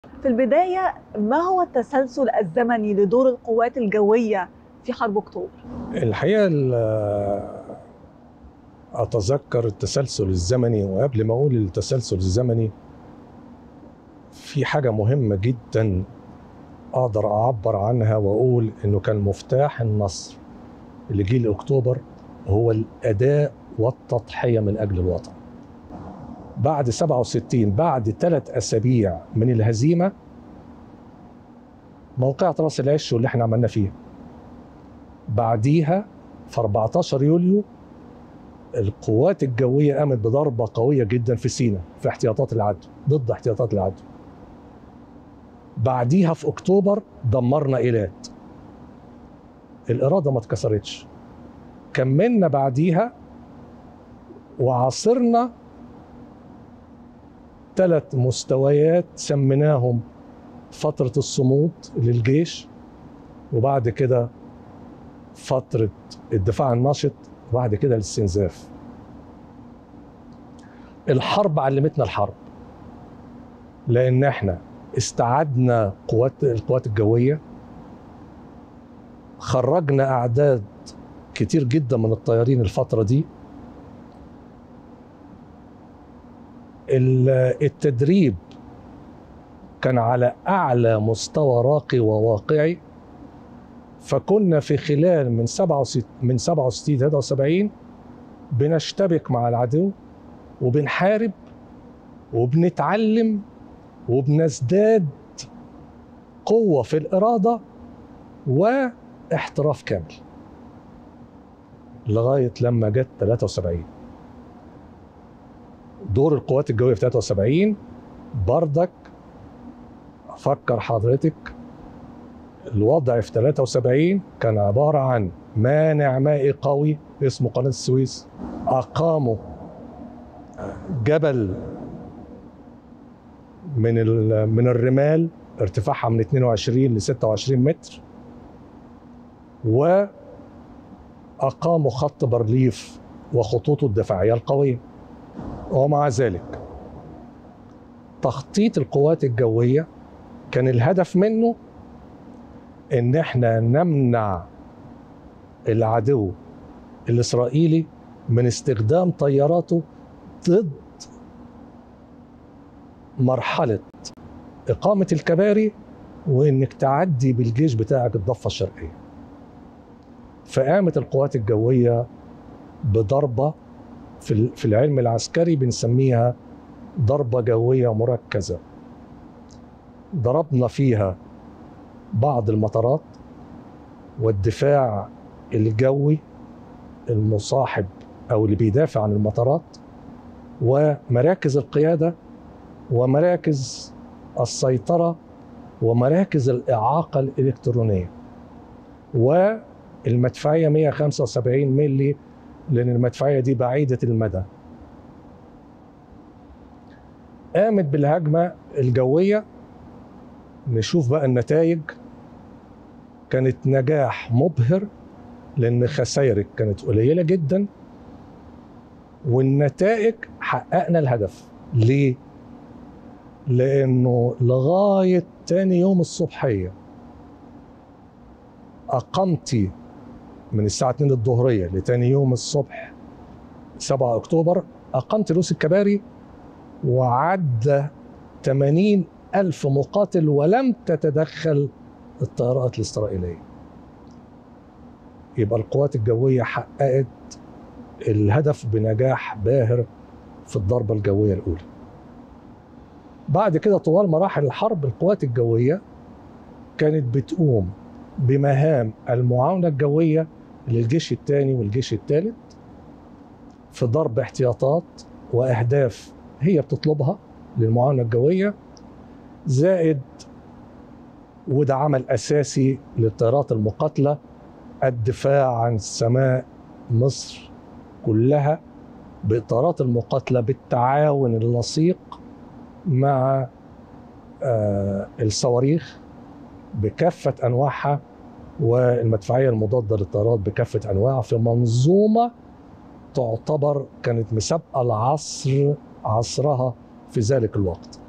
في البداية ما هو التسلسل الزمني لدور القوات الجوية في حرب أكتوبر؟ الحقيقه ال- اتذكر التسلسل الزمني وقبل ما اقول التسلسل الزمني في حاجه مهمه جدا اقدر اعبر عنها واقول انه كان مفتاح النصر اللي جه لاكتوبر هو الاداء والتضحيه من اجل الوطن. بعد 67 بعد ثلاث اسابيع من الهزيمه موقعة راس العش واللي احنا عملنا فيها بعديها في 14 يوليو القوات الجوية قامت بضربة قوية جدا في سيناء في احتياطات العدو ضد احتياطات العدو بعديها في أكتوبر دمرنا إيلات الإرادة ما اتكسرتش كملنا بعديها وعاصرنا ثلاث مستويات سميناهم فترة الصمود للجيش وبعد كده فترة الدفاع النشط وبعد كده الاستنزاف الحرب علمتنا الحرب لان احنا استعدنا قوات القوات الجويه خرجنا اعداد كتير جدا من الطيارين الفتره دي ال- التدريب كان على اعلى مستوى راقي وواقعي فكنا في خلال من 67 من 67 ل 73 بنشتبك مع العدو وبنحارب وبنتعلم وبنزداد قوة في الإرادة واحتراف كامل لغاية لما جت 73 دور القوات الجوية في 73 بردك أفكر حضرتك الوضع في 73 كان عبارة عن مانع مائي قوي اسمه قناة السويس أقاموا جبل من ال- من الرمال ارتفاعها من 22 ل 26 متر وأقاموا خط بارليف وخطوطه الدفاعية القوية ومع ذلك تخطيط القوات الجوية كان الهدف منه ان احنا نمنع العدو الاسرائيلي من استخدام طياراته ضد مرحله اقامه الكباري وانك تعدي بالجيش بتاعك الضفه الشرقيه فقامت القوات الجويه بضربه في ال- في العلم العسكري بنسميها ضربه جويه مركزه ضربنا فيها بعض المطارات والدفاع الجوي المصاحب او اللي بيدافع عن المطارات ومراكز القياده ومراكز السيطره ومراكز الاعاقه الالكترونيه والمدفعيه 175 ملي لان المدفعيه دي بعيده المدى قامت بالهجمه الجويه نشوف بقى النتائج كانت نجاح مبهر لان خسائرك كانت قليله جدا والنتائج حققنا الهدف ليه لانه لغايه تاني يوم الصبحيه اقمتي من الساعه 2 الظهريه لتاني يوم الصبح 7 اكتوبر اقمت رؤوس الكباري وعدى 80 ألف مقاتل ولم تتدخل الطائرات الإسرائيلية يبقى القوات الجوية حققت الهدف بنجاح باهر في الضربة الجوية الأولى بعد كده طوال مراحل الحرب القوات الجوية كانت بتقوم بمهام المعاونة الجوية للجيش الثاني والجيش الثالث في ضرب احتياطات وأهداف هي بتطلبها للمعاونة الجوية زائد وده عمل اساسي للطيارات المقاتله الدفاع عن سماء مصر كلها بالطيارات المقاتله بالتعاون اللصيق مع آه، الصواريخ بكافه انواعها والمدفعيه المضاده للطيارات بكافه انواعها في منظومه تعتبر كانت مسابقه العصر عصرها في ذلك الوقت